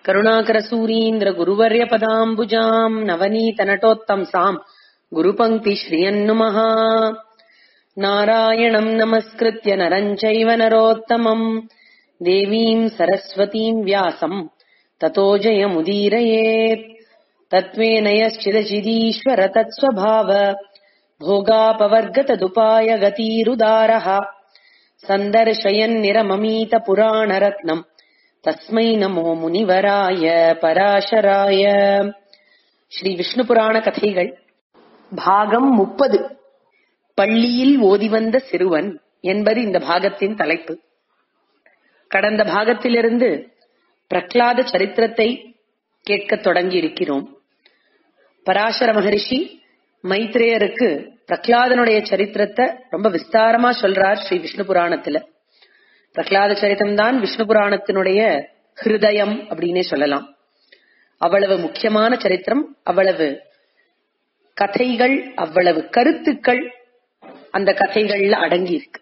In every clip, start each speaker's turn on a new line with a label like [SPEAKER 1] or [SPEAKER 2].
[SPEAKER 1] करुणाकरसूरीन्द्र गुरुवर्यपदाम्बुजाम् नवनीतनटोत्तंसाम् गुरुपङ्क्ति श्रियन्नुमः नारायणम् नमस्कृत्य नरम् चैव नरोत्तमम् देवीम् सरस्वतीम् व्यासम् ततो जयमुदीरयेत् तत्त्वेन यश्चिदचिदीश्वर तत्स्वभाव भोगापवर्गतदुपाय गतीरुदारः सन्दर्शयन्निरममीतपुराणरत्नम् तस्मै नमो முனிவராய பராசராய ஸ்ரீ விஷ்ணு புராண கதைகள் பாகம் முப்பது பள்ளியில் ஓதி வந்த சிறுவன் என்பது இந்த பாகத்தின் தலைப்பு கடந்த பாகத்திலிருந்து பிரகலாத சரித்திரத்தை கேட்கத் தொடங்கி இருக்கிறோம் பராசர மகரிஷி மைத்ரேயருக்கு பிரகலாதனுடைய சரித்திரத்தை ரொம்ப விஸ்தாரமா சொல்றார் ஸ்ரீ விஷ்ணு புராணத்துல பிரகலாத சரித்திரம் தான் விஷ்ணு புராணத்தினுடைய ஹிருதயம் அப்படின்னே சொல்லலாம் அவ்வளவு முக்கியமான சரித்திரம் அவ்வளவு கதைகள் அவ்வளவு கருத்துக்கள் அந்த கதைகள்ல அடங்கி இருக்கு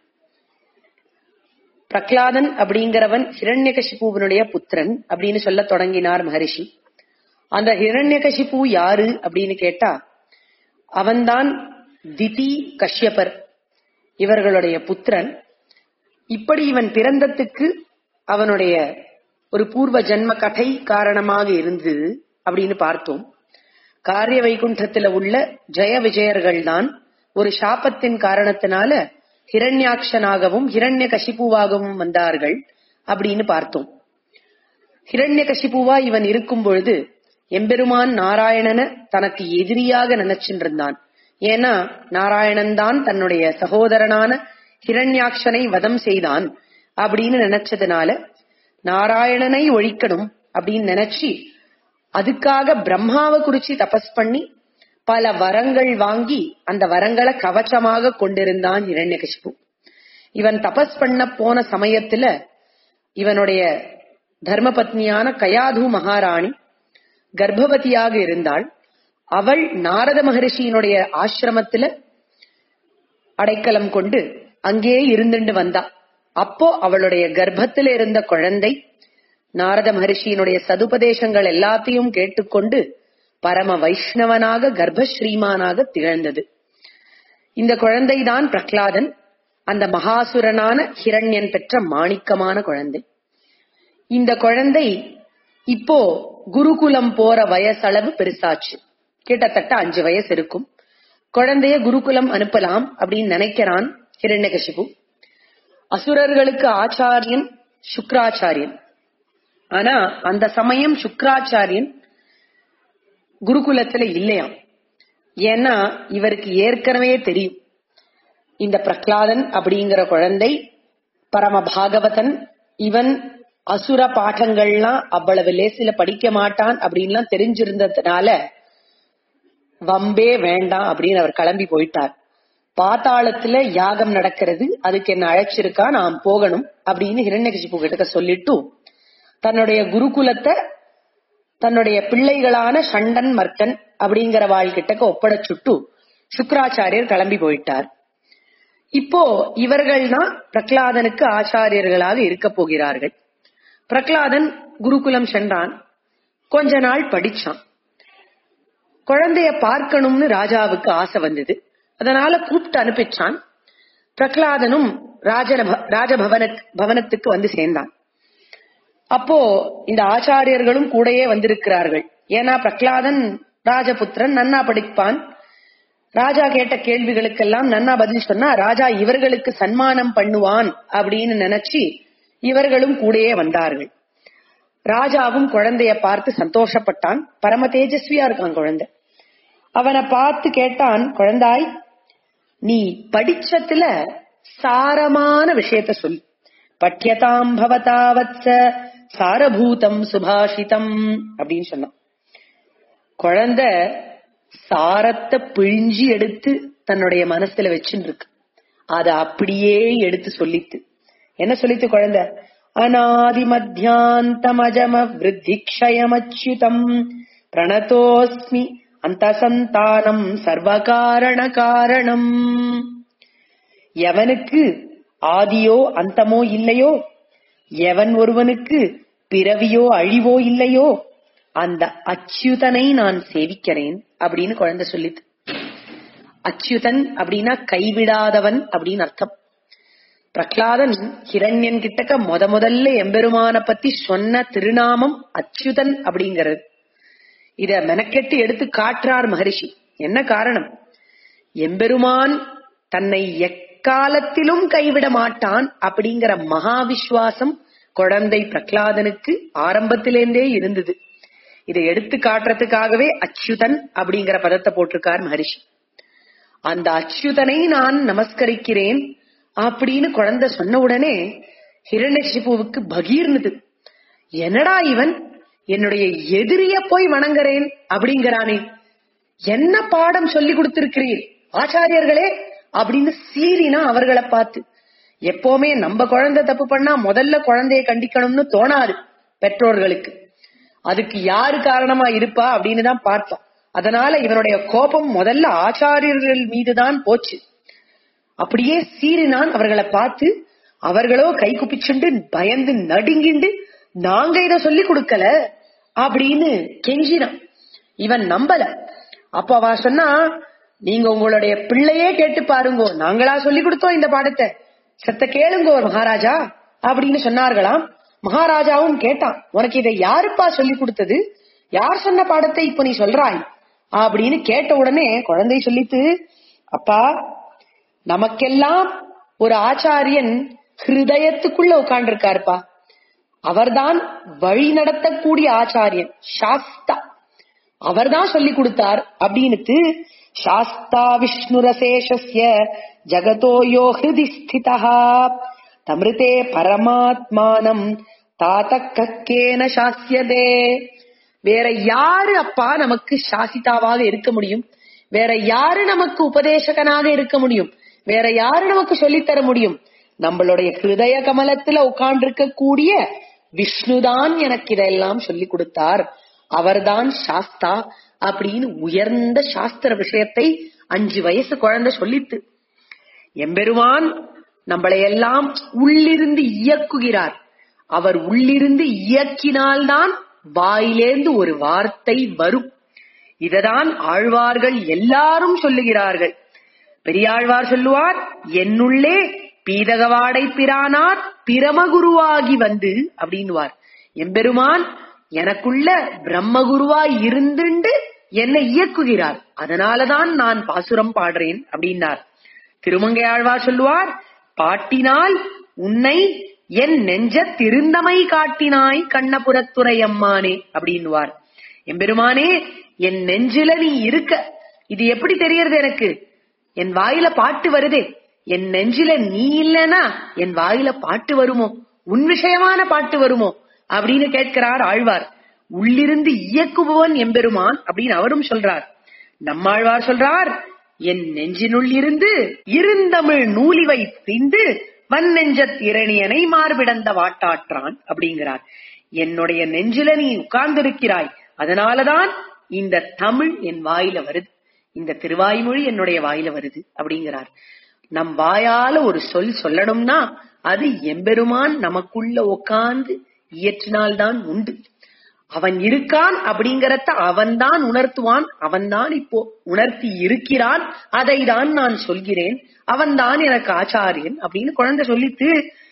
[SPEAKER 1] பிரகலாதன் அப்படிங்கிறவன் ஹிரண்யகசிபுவனுடைய புத்திரன் அப்படின்னு சொல்ல தொடங்கினார் மகரிஷி அந்த ஹிரண்யகசிபு யாரு அப்படின்னு கேட்டா அவன்தான் திதி கஷ்யபர் இவர்களுடைய புத்திரன் இப்படி இவன் பிறந்ததுக்கு அவனுடைய ஒரு பூர்வ ஜன்ம கதை காரணமாக இருந்தது அப்படின்னு பார்த்தோம் காரிய வைகுண்டத்துல உள்ள ஜெய விஜயர்கள் தான் ஒரு சாபத்தின் காரணத்தினால ஹிரண்யாட்சனாகவும் ஹிரண்ய கசிப்புவாகவும் வந்தார்கள் அப்படின்னு பார்த்தோம் ஹிரண்ய கசிப்புவா இவன் இருக்கும் பொழுது எம்பெருமான் நாராயணனை தனக்கு எதிரியாக நினைச்சுட்டு இருந்தான் ஏன்னா நாராயணன் தான் தன்னுடைய சகோதரனான ஹிரண்யாட்சனை வதம் செய்தான் அப்படின்னு நினைச்சதுனால நாராயணனை ஒழிக்கணும் அப்படின்னு நினைச்சு அதுக்காக பிரம்மாவை குறிச்சு தபஸ் பண்ணி பல வரங்கள் வாங்கி அந்த வரங்களை கவச்சமாக கொண்டிருந்தான் இரண்யகசிபு இவன் தபஸ் பண்ண போன சமயத்துல இவனுடைய தர்மபத்னியான கயாது மகாராணி கர்ப்பவதியாக இருந்தாள் அவள் நாரத மகரிஷியினுடைய ஆசிரமத்துல அடைக்கலம் கொண்டு அங்கே இருந்துட்டு வந்தா அப்போ அவளுடைய கர்ப்பத்தில் இருந்த குழந்தை நாரத மகர்ஷியினுடைய சதுபதேசங்கள் எல்லாத்தையும் கேட்டுக்கொண்டு பரம வைஷ்ணவனாக கர்ப்பஸ்ரீமானாக திகழ்ந்தது இந்த குழந்தைதான் பிரகலாதன் அந்த மகாசுரனான ஹிரண்யன் பெற்ற மாணிக்கமான குழந்தை இந்த குழந்தை இப்போ குருகுலம் போற வயசளவு பெருசாச்சு கிட்டத்தட்ட அஞ்சு வயசு இருக்கும் குழந்தைய குருகுலம் அனுப்பலாம் அப்படின்னு நினைக்கிறான் ஹிரண்யகசிபு அசுரர்களுக்கு ஆச்சாரியன் சுக்ராச்சாரியன் ஆனா அந்த சமயம் சுக்ராச்சாரியன் குருகுலத்துல இல்லையாம் ஏன்னா இவருக்கு ஏற்கனவே தெரியும் இந்த பிரகலாதன் அப்படிங்கிற குழந்தை பரம பாகவதன் இவன் அசுர பாடங்கள்லாம் அவ்வளவு லேசில படிக்க மாட்டான் அப்படின்லாம் தெரிஞ்சிருந்ததுனால வம்பே வேண்டாம் அப்படின்னு அவர் கிளம்பி போயிட்டார் பாத்தாளத்துல யாகம் நடக்கிறது அதுக்கு என்ன அழைச்சிருக்கா நான் போகணும் அப்படின்னு ஹிரண்யகசிப்பு கிட்ட சொல்லிட்டு தன்னுடைய குருகுலத்தை தன்னுடைய பிள்ளைகளான சண்டன் மர்த்தன் அப்படிங்கிற வாழ்கிட்டக்க ஒப்படைச்சுட்டு சுக்கராச்சாரியர் கிளம்பி போயிட்டார் இப்போ இவர்கள் தான் பிரகலாதனுக்கு ஆச்சாரியர்களாக இருக்க போகிறார்கள் பிரகலாதன் குருகுலம் சென்றான் கொஞ்ச நாள் படிச்சான் குழந்தைய பார்க்கணும்னு ராஜாவுக்கு ஆசை வந்தது அதனால கூப்பிட்டு அனுப்பிச்சான் பிரகலாதனும் ராஜன ராஜபவன பவனத்துக்கு வந்து சேர்ந்தான் அப்போ இந்த ஆச்சாரியர்களும் கூடயே வந்திருக்கிறார்கள் ஏன்னா பிரகலாதன் ராஜபுத்திரன் நன்னா படிப்பான் ராஜா கேட்ட கேள்விகளுக்கெல்லாம் நன்னா பதில் சொன்னா ராஜா இவர்களுக்கு சன்மானம் பண்ணுவான் அப்படின்னு நினைச்சு இவர்களும் கூடயே வந்தார்கள் ராஜாவும் குழந்தைய பார்த்து சந்தோஷப்பட்டான் பரம தேஜஸ்வியா இருக்கான் குழந்தை அவனை பார்த்து கேட்டான் குழந்தாய் நீ படிச்சத்துல சாரமான விஷயத்த சொல்லு பட்யதாம் பவதாவத்ச சாரபூதம் சுபாஷிதம் அப்படின்னு சொன்னான் குழந்தை சாரத்தை பிழிஞ்சி எடுத்து தன்னுடைய மனசுல வச்சுட்டு இருக்கு அத அப்படியே எடுத்து சொல்லித்து என்ன சொல்லித்து குழந்தை அநாதி மத்தியாந்தமஜம விருத்திக்ஷயமச்சுதம் பிரணதோஸ்மி அந்த சந்தானம் சர்வகாரண காரணம் எவனுக்கு ஆதியோ அந்தமோ இல்லையோ எவன் ஒருவனுக்கு பிறவியோ அழிவோ இல்லையோ அந்த அச்சுதனை நான் சேவிக்கிறேன் அப்படின்னு குழந்தை சொல்லித்து அச்சுதன் அப்படின்னா கைவிடாதவன் அப்படின்னு அர்த்தம் பிரகலாதன் ஹிரண்யன் கிட்டக்க முத முதல்ல எம்பெருமான பத்தி சொன்ன திருநாமம் அச்சுதன் அப்படிங்கிறது இத மெனக்கெட்டு எடுத்து காட்டுறார் மகரிஷி என்ன காரணம் எம்பெருமான் தன்னை எக்காலத்திலும் கைவிட மாட்டான் அப்படிங்கிற மகா விசுவாசம் குழந்தை பிரகலாதனுக்கு ஆரம்பத்திலேருந்தே இருந்தது இதை எடுத்து காட்டுறதுக்காகவே அச்சுதன் அப்படிங்கிற பதத்தை போட்டிருக்கார் மகரிஷி அந்த அச்சுதனை நான் நமஸ்கரிக்கிறேன் அப்படின்னு குழந்தை சொன்ன உடனே ஹிரண்யசிபுவுக்கு பகீர்னது என்னடா இவன் என்னுடைய எதிரிய போய் வணங்குறேன் அப்படிங்கிறானே என்ன பாடம் சொல்லி கொடுத்திருக்கிறீர் ஆச்சாரியர்களே அப்படின்னு சீறினா அவர்களை பார்த்து எப்பவுமே நம்ம குழந்தை தப்பு பண்ணா முதல்ல குழந்தைய கண்டிக்கணும்னு தோணாது பெற்றோர்களுக்கு அதுக்கு யாரு காரணமா இருப்பா அப்படின்னு தான் பார்த்தோம் அதனால இவனுடைய கோபம் முதல்ல ஆச்சாரியர்கள் மீதுதான் போச்சு அப்படியே சீறினான் அவர்களை பார்த்து அவர்களோ கை குப்பிச்சுண்டு பயந்து நடுங்கிண்டு நாங்க இத சொல்லி கொடுக்கல அப்படின்னு கெஞ்சினான் இவன் நம்பல அப்ப அவ சொன்னா நீங்க உங்களுடைய பிள்ளையே கேட்டு பாருங்கோ நாங்களா சொல்லி கொடுத்தோம் இந்த பாடத்தை செத்த கேளுங்கோ மகாராஜா அப்படின்னு சொன்னார்களாம் மகாராஜாவும் கேட்டான் உனக்கு இதை யாருப்பா சொல்லி கொடுத்தது யார் சொன்ன பாடத்தை இப்ப நீ சொல்றாய் அப்படின்னு கேட்ட உடனே குழந்தை சொல்லித்து அப்பா நமக்கெல்லாம் ஒரு ஆச்சாரியன் ஹிருதயத்துக்குள்ள உட்கார்ந்துருக்காருப்பா அவர்தான் வழி நடத்தக்கூடிய ஆச்சாரியன் சாஸ்தா அவர்தான் சொல்லி கொடுத்தார் அப்படின்னுட்டு சாஸ்தா விஷ்ணுரசேஷஸ்ய ஜகதோ யோ ஹிருதி ஸ்திதா தமிருதே பரமாத்மானம் தாத்த கக்கேன சாஸ்யதே வேற யாரு அப்பா நமக்கு சாசிதாவாக இருக்க முடியும் வேற யாரு நமக்கு உபதேசகனாக இருக்க முடியும் வேற யாரு நமக்கு சொல்லித்தர முடியும் நம்மளுடைய ஹிருதய கமலத்துல உட்கார்ந்திருக்க கூடிய விஷ்ணுதான் எனக்கு இதெல்லாம் சொல்லி கொடுத்தார் அவர்தான் சாஸ்தா அப்படின்னு உயர்ந்த சாஸ்திர விஷயத்தை அஞ்சு வயசு குழந்தை சொல்லித்து எம்பெருமான் நம்மளை எல்லாம் உள்ளிருந்து இயக்குகிறார் அவர் உள்ளிருந்து இயக்கினால்தான் வாயிலேந்து ஒரு வார்த்தை வரும் இததான் ஆழ்வார்கள் எல்லாரும் சொல்லுகிறார்கள் பெரியாழ்வார் சொல்லுவார் என்னுள்ளே பீதகவாடை பிரானார் பிரமகுருவாகி வந்து அப்படின்னுவார் எம்பெருமான் எனக்குள்ள பிரம்மகுருவாய் இருந்துண்டு என்னை இயக்குகிறார் அதனாலதான் நான் பாசுரம் பாடுறேன் அப்படின்னார் திருமங்கையாழ்வார் சொல்லுவார் பாட்டினால் உன்னை என் நெஞ்ச திருந்தமை காட்டினாய் கண்ணபுரத்துறை அம்மானே அப்படின்னுவார் எம்பெருமானே என் நெஞ்சில நீ இருக்க இது எப்படி தெரியறது எனக்கு என் வாயில பாட்டு வருதே என் நெஞ்சில நீ இல்லனா என் வாயில பாட்டு வருமோ உன் விஷயமான பாட்டு வருமோ அப்படின்னு கேட்கிறார் ஆழ்வார் உள்ளிருந்து இயக்குபவன் எம்பெருமான் அப்படின்னு அவரும் சொல்றார் நம்மாழ்வார் சொல்றார் என் நெஞ்சினுள் இருந்து இருந்தமிழ் நூலிவை பிந்து வன்னெஞ்சத் இரணியனை மார்பிடந்த வாட்டாற்றான் அப்படிங்கிறார் என்னுடைய நெஞ்சில நீ உட்கார்ந்திருக்கிறாய் அதனாலதான் இந்த தமிழ் என் வாயில வருது இந்த திருவாய்மொழி என்னுடைய வாயில வருது அப்படிங்கிறார் நம் வாயால ஒரு சொல் சொல்லணும்னா அது எம்பெருமான் நமக்குள்ள உட்கார்ந்து இயற்றினால்தான் உண்டு அவன் இருக்கான் அப்படிங்கறத அவன்தான் உணர்த்துவான் அவன்தான் இப்போ உணர்த்தி இருக்கிறான் அதை தான் நான் சொல்கிறேன் அவன்தான் எனக்கு ஆச்சாரியன் அப்படின்னு குழந்தை சொல்லித்து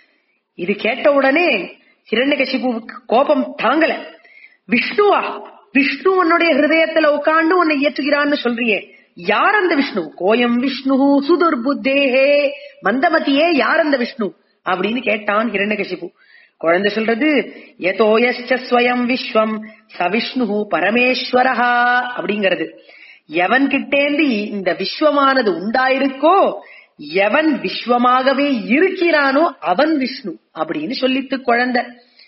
[SPEAKER 1] இது கேட்ட உடனே ஹிரண்யகசிபுவுக்கு கோபம் தாங்கல விஷ்ணுவா விஷ்ணு உன்னுடைய ஹிருதயத்துல உட்கார்ந்து உன்னை இயற்றுகிறான்னு சொல்றியே யார் அந்த விஷ்ணு கோயம் விஷ்ணு சுதுர்புத்தேஹே மந்தமதியே யார் அந்த விஷ்ணு அப்படின்னு கேட்டான் ஹிரண்யகசிபு குழந்தை சொல்றது எதோயச்ச ஸ்வயம் விஸ்வம் சவிஷ்ணு பரமேஸ்வரஹா அப்படிங்கிறது எவன் கிட்டேந்து இந்த விஸ்வமானது உண்டாயிருக்கோ எவன் விஸ்வமாகவே இருக்கிறானோ அவன் விஷ்ணு அப்படின்னு சொல்லித்து குழந்தை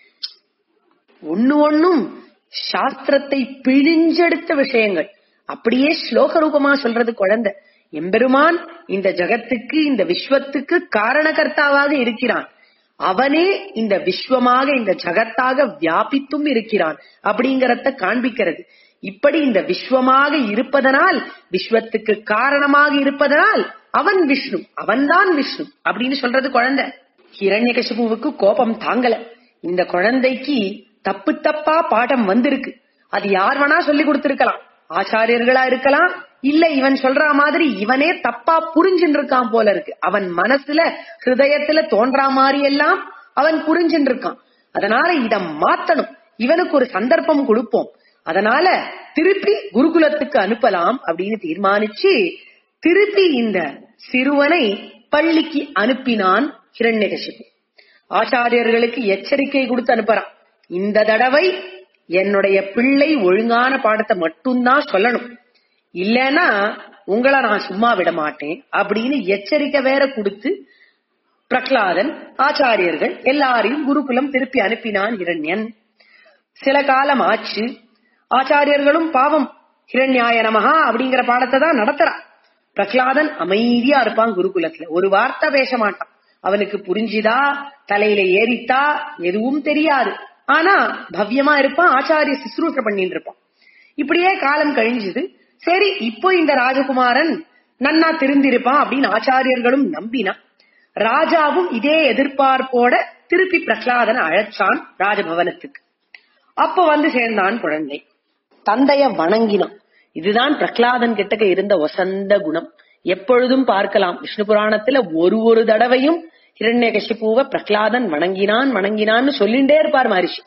[SPEAKER 1] ஒண்ணு ஒண்ணும் சாஸ்திரத்தை பிழிஞ்செடுத்த விஷயங்கள் அப்படியே ஸ்லோக ரூபமா சொல்றது குழந்தை எம்பெருமான் இந்த ஜகத்துக்கு இந்த விஸ்வத்துக்கு காரணகர்த்தாவாக இருக்கிறான் அவனே இந்த விஸ்வமாக இந்த ஜகத்தாக வியாபித்தும் இருக்கிறான் அப்படிங்கறத காண்பிக்கிறது இப்படி இந்த விஸ்வமாக இருப்பதனால் விஸ்வத்துக்கு காரணமாக இருப்பதனால் அவன் விஷ்ணு அவன்தான் விஷ்ணு அப்படின்னு சொல்றது குழந்தை ஹிரண்யகசிபுவுக்கு கோபம் தாங்கல இந்த குழந்தைக்கு தப்பு தப்பா பாடம் வந்திருக்கு அது யார் வேணா சொல்லி கொடுத்திருக்கலாம் ஆச்சாரியர்களா இருக்கலாம் இல்ல இவன் சொல்ற மாதிரி இவனே தப்பா புரிஞ்சுட்டு இருக்கான் போல இருக்கு அவன் மனசுல ஹிருதயத்துல தோன்றா மாதிரி எல்லாம் அவன் புரிஞ்சுட்டு இருக்கான் அதனால இத மாத்தணும் இவனுக்கு ஒரு சந்தர்ப்பம் கொடுப்போம் அதனால திருப்பி குருகுலத்துக்கு அனுப்பலாம் அப்படின்னு தீர்மானிச்சு திருப்பி இந்த சிறுவனை பள்ளிக்கு அனுப்பினான் ஹிரண்யகசிபு ஆச்சாரியர்களுக்கு எச்சரிக்கை கொடுத்து அனுப்புறான் இந்த தடவை என்னுடைய பிள்ளை ஒழுங்கான பாடத்தை மட்டும்தான் சொல்லணும் இல்லைன்னா உங்களை நான் சும்மா விட மாட்டேன் அப்படின்னு எச்சரிக்கை வேற கொடுத்து பிரகலாதன் ஆச்சாரியர்கள் எல்லாரையும் குருகுலம் திருப்பி அனுப்பினான் இரண்யன் சில காலம் ஆச்சு ஆச்சாரியர்களும் பாவம் ஹிரண்யாய நமகா அப்படிங்கிற பாடத்தை தான் நடத்துறான் பிரகலாதன் அமைதியா இருப்பான் குருகுலத்துல ஒரு வார்த்தை பேச மாட்டான் அவனுக்கு புரிஞ்சுதா தலையில ஏறித்தா எதுவும் தெரியாது ஆனா பவ்யமா இருப்பான் ஆச்சாரிய சுசுரூஷ பண்ணிட்டு இருப்பான் இப்படியே காலம் கழிஞ்சது சரி இப்போ இந்த ராஜகுமாரன் நன்னா திருந்திருப்பான் அப்படின்னு ஆச்சாரியர்களும் நம்பினா ராஜாவும் இதே எதிர்பார்ப்போட திருப்பி பிரகலாதனை அழைச்சான் ராஜபவனத்துக்கு அப்ப வந்து சேர்ந்தான் குழந்தை தந்தைய வணங்கினான் இதுதான் பிரகலாதன் கிட்டக்க இருந்த வசந்த குணம் எப்பொழுதும் பார்க்கலாம் விஷ்ணு புராணத்துல ஒரு ஒரு தடவையும் இரண்ய கசிப்புவ பிரகலாதன் வணங்கினான் வணங்கினான்னு சொல்லிண்டே இருப்பார் மகரிஷி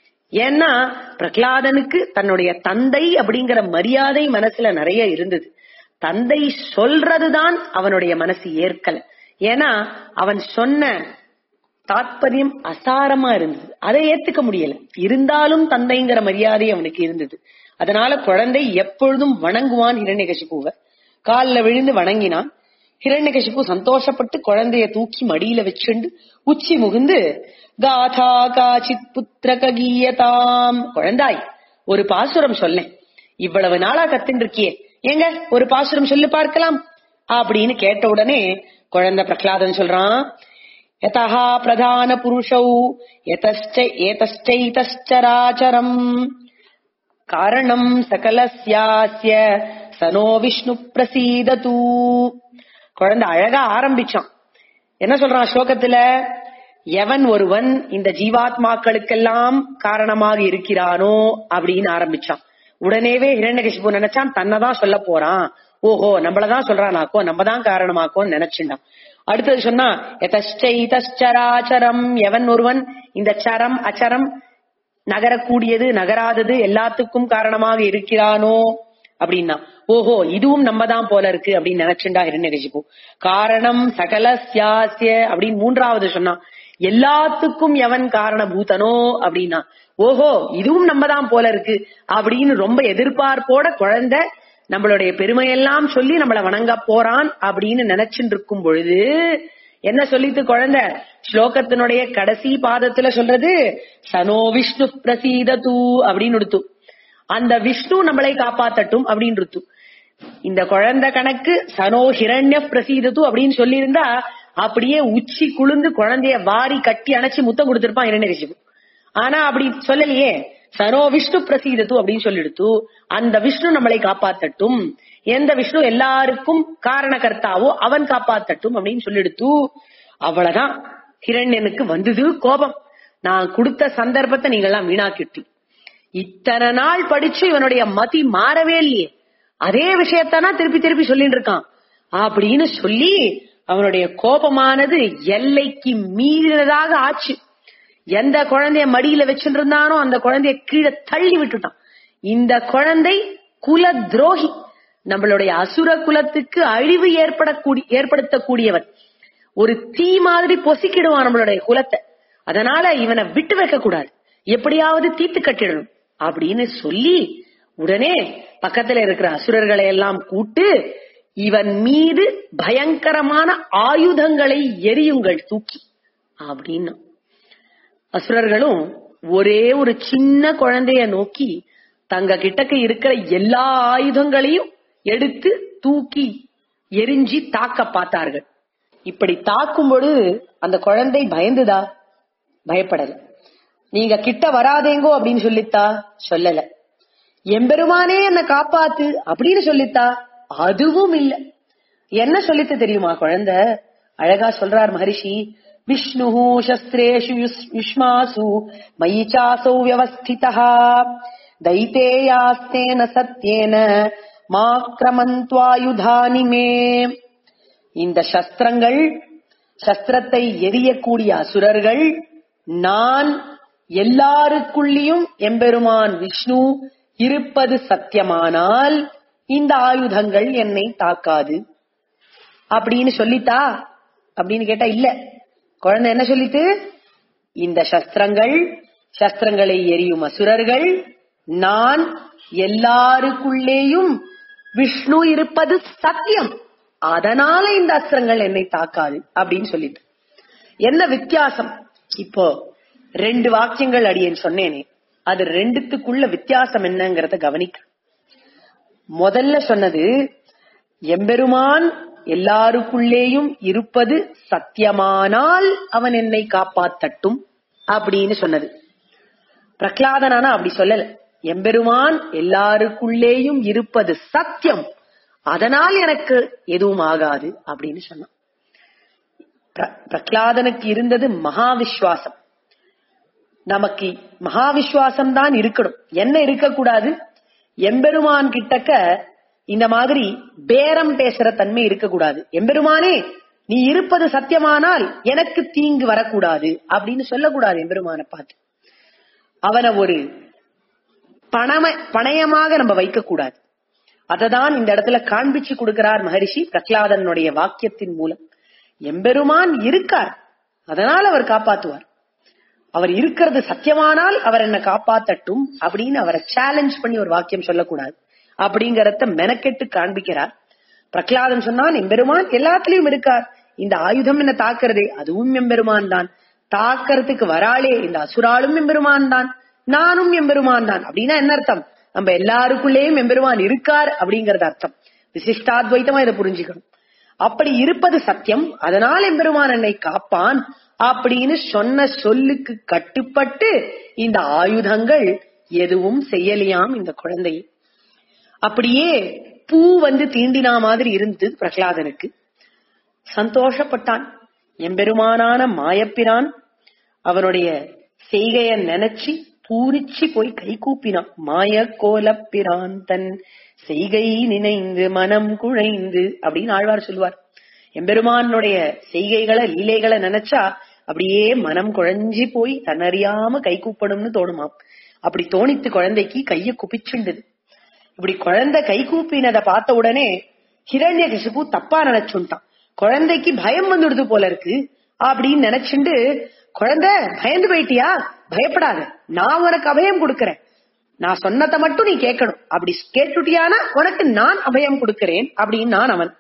[SPEAKER 1] ஏன்னா பிரகலாதனுக்கு தன்னுடைய தந்தை அப்படிங்கிற மரியாதை மனசுல நிறைய இருந்தது தந்தை சொல்றதுதான் அவனுடைய மனசு ஏற்கல ஏன்னா அவன் சொன்ன தாத்பரியம் அசாரமா இருந்தது அதை ஏத்துக்க முடியல இருந்தாலும் தந்தைங்கிற மரியாதை அவனுக்கு இருந்தது அதனால குழந்தை எப்பொழுதும் வணங்குவான் இரண்யகசிப்புவ காலில் விழுந்து வணங்கினான் ஹிரண்யகசிப்பு சந்தோஷப்பட்டு குழந்தைய தூக்கி மடியில வச்சுண்டு உச்சி முகுந்து காதா காச்சித் புத்திரக கீயதாம் குழந்தாய் ஒரு பாசுரம் சொல்ல இவ்வளவு நாளா கத்துட்டு இருக்கியே ஏங்க ஒரு பாசுரம் சொல்லி பார்க்கலாம் அப்படின்னு கேட்ட உடனே குழந்தை பிரகலாதன் சொல்றான் யதா பிரதான புருஷௌ ஏதஸ்டைதஸ்சராச்சரம் காரணம் சகலஸ்யாஸ்ய சனோ விஷ்ணு பிரசீதது குழந்தை அழகா ஆரம்பிச்சான் என்ன சொல்றான் ஸ்லோகத்துல எவன் ஒருவன் இந்த ஜீவாத்மாக்களுக்கெல்லாம் காரணமாக இருக்கிறானோ அப்படின்னு ஆரம்பிச்சான் உடனேவே இரண்டகசிபு நினைச்சான் தன்னைதான் சொல்ல போறான் ஓஹோ நம்மளதான் சொல்றானாக்கோ நம்ம தான் காரணமாக்கோன்னு நினைச்சுட்டான் அடுத்தது சொன்னா எதச்சராச்சரம் எவன் ஒருவன் இந்த சரம் அச்சரம் நகரக்கூடியது நகராதது எல்லாத்துக்கும் காரணமாக இருக்கிறானோ அப்படின்னா ஓஹோ இதுவும் நம்ம தான் போல இருக்கு அப்படின்னு நினைச்சுண்டா இரண்டகசிபு காரணம் சகல சியாசிய அப்படின்னு மூன்றாவது சொன்னான் எல்லாத்துக்கும் எவன் காரணபூதனோ அப்படின்னா ஓஹோ இதுவும் நம்ம தான் போல இருக்கு அப்படின்னு ரொம்ப எதிர்பார்ப்போட குழந்தை நம்மளுடைய பெருமையெல்லாம் சொல்லி நம்மள வணங்க போறான் அப்படின்னு நினைச்சுட்டு இருக்கும் பொழுது என்ன சொல்லித்து குழந்தை ஸ்லோகத்தினுடைய கடைசி பாதத்துல சொல்றது சனோ விஷ்ணு பிரசீதது அப்படின்னு எடுத்து அந்த விஷ்ணு நம்மளை காப்பாத்தட்டும் அப்படின்னு இருக்கு இந்த குழந்தை கணக்கு சனோ ஹிரண்ய பிரசீதத்து அப்படின்னு சொல்லியிருந்தா அப்படியே உச்சி குளிர்ந்து குழந்தைய வாரி கட்டி அணைச்சு முத்தம் கொடுத்திருப்பான் இரண்டரிசிபு ஆனா அப்படி சொல்லலையே சனோ விஷ்ணு பிரசீதத்து அப்படின்னு சொல்லிடுத்து அந்த விஷ்ணு நம்மளை காப்பாத்தட்டும் எந்த விஷ்ணு எல்லாருக்கும் காரணகர்த்தாவோ அவன் காப்பாத்தட்டும் அப்படின்னு சொல்லிடுத்து அவ்வளவுதான் ஹிரண்யனுக்கு வந்தது கோபம் நான் கொடுத்த சந்தர்ப்பத்தை நீங்க எல்லாம் வீணாக்கிட்டு இத்தனை நாள் படிச்சு இவனுடைய மதி மாறவே இல்லையே அதே விஷயத்தானா திருப்பி திருப்பி சொல்லிட்டு இருக்கான் அப்படின்னு சொல்லி அவனுடைய கோபமானது எல்லைக்கு மீறினதாக ஆச்சு எந்த குழந்தைய மடியில வச்சுட்டு இருந்தானோ அந்த குழந்தைய கீழே தள்ளி விட்டுட்டான் இந்த குழந்தை குல துரோகி நம்மளுடைய அசுர குலத்துக்கு அழிவு ஏற்படக்கூடிய ஏற்படுத்தக்கூடியவன் ஒரு தீ மாதிரி பொசிக்கிடுவான் நம்மளுடைய குலத்தை அதனால இவனை விட்டு வைக்க கூடாது எப்படியாவது தீத்து கட்டிடணும் அப்படின்னு சொல்லி உடனே பக்கத்துல இருக்கிற அசுரர்களை எல்லாம் கூட்டு இவன் மீது பயங்கரமான ஆயுதங்களை எரியுங்கள் தூக்கி அப்படின்னு அசுரர்களும் ஒரே ஒரு சின்ன குழந்தைய நோக்கி தங்க கிட்டக்க இருக்கிற எல்லா ஆயுதங்களையும் எடுத்து தூக்கி எரிஞ்சி தாக்க பார்த்தார்கள் இப்படி தாக்கும் பொழுது அந்த குழந்தை பயந்துதா பயப்படல நீங்க கிட்ட வராதேங்கோ அப்படின்னு சொல்லித்தா சொல்லல எம்பெருமானே என்ன காப்பாத்து அப்படின்னு சொல்லித்தா அதுவும் இல்ல என்ன சொல்லித்து தெரியுமா குழந்தை அழகா சொல்றார் மகரிஷி விஷ்ணு சஸ்திரேஷு யுஸ்- யுஷ்மாசு மயி சாசௌ வியவஸ்திதः தைத்தேயாஸ்தேன சத்யேன மாக்ரமந்த்வாயுதானி மே இந்த சஸ்திரங்கள் சஸ்திரத்தை எரியக்கூடிய அசுரர்கள் நான் எல்லாருக்குள்ளேயும் எம்பெருமான் விஷ்ணு இருப்பது சத்தியமானால் இந்த ஆயுதங்கள் என்னை தாக்காது அப்படின்னு சொல்லித்தா அப்படின்னு கேட்டா இல்ல குழந்தை என்ன சொல்லிட்டு இந்த சஸ்திரங்கள் சஸ்திரங்களை எரியும் அசுரர்கள் நான் எல்லாருக்குள்ளேயும் விஷ்ணு இருப்பது சத்தியம் அதனால இந்த அஸ்திரங்கள் என்னை தாக்காது அப்படின்னு சொல்லிட்டு என்ன வித்தியாசம் இப்போ ரெண்டு வாக்கியங்கள் அடியேன் சொன்னேனே அது ரெண்டுத்துக்குள்ள வித்தியாசம் என்னங்கறத கவனிக்க முதல்ல சொன்னது எம்பெருமான் எல்லாருக்குள்ளேயும் இருப்பது சத்தியமானால் அவன் என்னை காப்பாத்தட்டும் அப்படின்னு சொன்னது பிரகலாதனானா அப்படி சொல்லல எம்பெருமான் எல்லாருக்குள்ளேயும் இருப்பது சத்தியம் அதனால் எனக்கு எதுவும் ஆகாது அப்படின்னு சொன்னான் பிர- பிரகலாதனுக்கு இருந்தது மகா விஸ்வாசம் நமக்கு மகா விஸ்வாசம் தான் இருக்கணும் என்ன இருக்கக்கூடாது எம்பெருமான் கிட்டக்க இந்த மாதிரி பேரம் பேசுற தன்மை இருக்கக்கூடாது எம்பெருமானே நீ இருப்பது சத்தியமானால் எனக்கு தீங்கு வரக்கூடாது அப்படின்னு சொல்லக்கூடாது எம்பெருமான பார்த்து அவனை ஒரு பணம பணயமாக நம்ம வைக்க கூடாது அததான் இந்த இடத்துல காண்பிச்சு கொடுக்கிறார் மகரிஷி பிரகலாதனுடைய வாக்கியத்தின் மூலம் எம்பெருமான் இருக்கார் அதனால் அவர் காப்பாத்துவார் அவர் இருக்கிறது சத்தியமானால் அவர் என்ன காப்பாத்தட்டும் அப்படின்னு அவரை சேலஞ்ச் பண்ணி ஒரு வாக்கியம் சொல்லக்கூடாது அப்படிங்கறத மெனக்கெட்டு காண்பிக்கிறார் பிரகலாதன் சொன்னான் எம்பெருமான் எல்லாத்துலயும் இருக்கார் இந்த ஆயுதம் என்ன தாக்குறதே அதுவும் எம்பெருமான் தான் தாக்கறதுக்கு வராளே இந்த அசுராலும் எம்பெருமான் தான் நானும் எம்பெருமான் தான் அப்படின்னா என்ன அர்த்தம் நம்ம எல்லாருக்குள்ளேயும் எம்பெருமான் இருக்கார் அப்படிங்கறது அர்த்தம் விசிஷ்டாத்வைத்தமா இதை புரிஞ்சுக்கணும் அப்படி இருப்பது சத்தியம் அதனால் எம்பெருமான் என்னை காப்பான் அப்படின்னு சொன்ன சொல்லுக்கு கட்டுப்பட்டு இந்த ஆயுதங்கள் எதுவும் செய்யலையாம் இந்த குழந்தையை அப்படியே பூ வந்து தீண்டினா மாதிரி இருந்தது பிரகலாதனுக்கு சந்தோஷப்பட்டான் எம்பெருமானான மாயப்பிரான் அவனுடைய செய்கைய நினைச்சு பூரிச்சு போய் கை கூப்பினான் மாய கோலப்பிரான் தன் செய்கை நினைந்து மனம் குழைந்து அப்படின்னு ஆழ்வார் சொல்லுவார் எம்பெருமானுடைய செய்கைகளை லீலைகளை நினைச்சா அப்படியே மனம் குழஞ்சி போய் தன்னறியாம கை கூப்பணும்னு தோணுமாம் அப்படி தோணித்து குழந்தைக்கு கைய குப்பிச்சுண்டது இப்படி குழந்தை கை கூப்பினதை பார்த்த உடனே ஹிரண்ய கசிப்பு தப்பா நினைச்சுட்டான் குழந்தைக்கு பயம் வந்துடுது போல இருக்கு அப்படின்னு நினைச்சுண்டு குழந்தை பயந்து போயிட்டியா பயப்படாத நான் உனக்கு அபயம் கொடுக்கறேன் நான் சொன்னதை மட்டும் நீ கேட்கணும் அப்படி கேட்டுட்டியானா உனக்கு நான் அபயம் கொடுக்கிறேன் அப்படின்னு நான் அவன்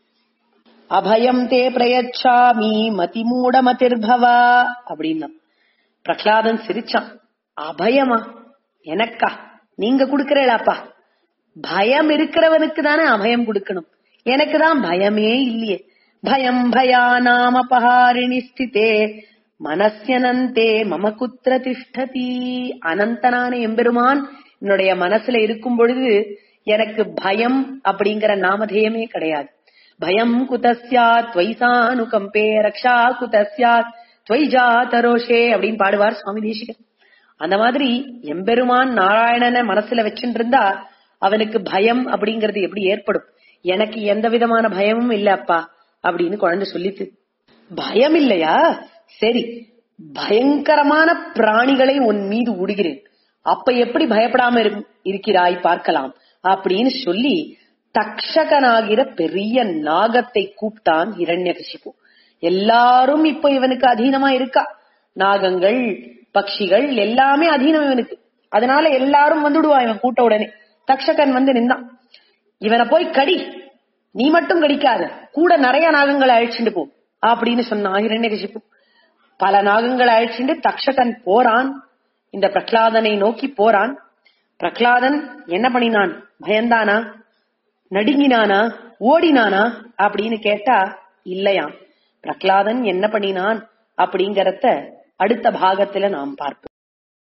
[SPEAKER 1] அபயம் தே பிரயச்சாமி மதிமூட மதிர்பவா அப்படின்னா பிரகலாதன் சிரிச்சான் அபயமா எனக்கா நீங்க குடுக்கறேளாப்பா பயம் இருக்கிறவனுக்கு தானே அபயம் கொடுக்கணும் எனக்கு தான் பயமே இல்லையே பயம் பயானாம் அபஹாரிணி ஸ்திதே மனசியனந்தே மம குத்திர திஷ்டதி அனந்தனான எம்பெருமான் என்னுடைய மனசுல இருக்கும் பொழுது எனக்கு பயம் அப்படிங்கிற நாமதேயமே கிடையாது பயம் குதஸ்யாத் துவைசானுகம்பே ரக்ஷா குதஸ்யாத் துவைஜா தரோஷே அப்படின்னு பாடுவார் சுவாமி தேசிகன் அந்த மாதிரி எம்பெருமான் நாராயணனை மனசுல வச்சுட்டு இருந்தா அவனுக்கு பயம் அப்படிங்கறது எப்படி ஏற்படும் எனக்கு எந்த விதமான பயமும் இல்ல அப்பா அப்படின்னு குழந்தை சொல்லித்து பயம் இல்லையா சரி பயங்கரமான பிராணிகளை உன் மீது உடுகிறேன் அப்ப எப்படி பயப்படாம இரு- இருக்கிறாய் பார்க்கலாம் அப்படின்னு சொல்லி தக்ஷகனாகிற பெரிய நாகத்தை கூப்பிட்டான் இரண்யகசிபு எல்லாரும் இப்ப இவனுக்கு அதீனமா இருக்கா நாகங்கள் பட்சிகள் எல்லாமே அதீனம் இவனுக்கு அதனால எல்லாரும் வந்துடுவா இவன் கூட்ட உடனே தக்ஷகன் வந்து நின்னான் இவனை போய் கடி நீ மட்டும் கடிக்காத கூட நிறைய நாகங்களை அழிச்சுட்டு போ அப்படின்னு சொன்னான் இரண்யகசிப்பு பல நாகங்களை அழிச்சுட்டு தக்ஷகன் போறான் இந்த பிரகலாதனை நோக்கி போறான் பிரகலாதன் என்ன பண்ணினான் பயந்தானா நடுங்கினானா ஓடினானா அப்படின்னு கேட்டா இல்லையாம் பிரகலாதன் என்ன பண்ணினான் அப்படிங்கறத அடுத்த பாகத்துல நாம் பார்ப்போம்